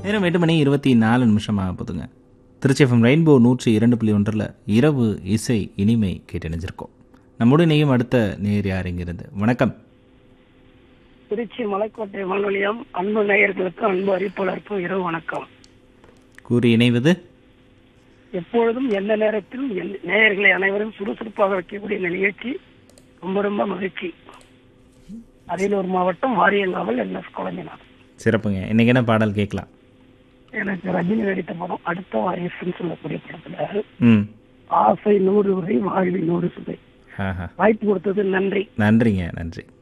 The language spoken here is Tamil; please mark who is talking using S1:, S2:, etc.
S1: நேரம் எட்டு மணி இருபத்தி நாலு நிமிஷமாக போதுங்க திருச்சி எஃப்எம் ரெயின்போ நூற்றி இரண்டு புள்ளி ஒன்றில் இரவு இசை இனிமை கேட்டணிஞ்சிருக்கோம் நம்முடைய நெய்யும் அடுத்த நேர் யார் இங்கிருந்து வணக்கம்
S2: திருச்சி மலைக்கோட்டை வானொலியம் அன்பு நேயர்களுக்கு அன்பு அறிவிப்பாளருக்கும் இரவு வணக்கம்
S1: கூறி இணைவது
S2: எப்பொழுதும் எந்த நேரத்திலும் எந்த- நேயர்களை அனைவரும் சுறுசுறுப்பாக வைக்கக்கூடிய இந்த நிகழ்ச்சி ரொம்ப ரொம்ப மகிழ்ச்சி அரியலூர் மாவட்டம் வாரியங்காவல் என் எஸ் குழந்தைனார்
S1: சிறப்புங்க இன்னைக்கு என்ன பாடல் கேட்கலாம்
S2: எனக்கு ரஜினி நடித்த படம் அடுத்த வாரிசுன்னு சொல்லக்கூடிய படத்துல
S1: ம்
S2: ஆசை நூறு வரை வாழ்வி நூறு சுவை
S1: ஆஹா
S2: வாய்ப்பு கொடுத்தது நன்றி
S1: நன்றிங்க நன்றி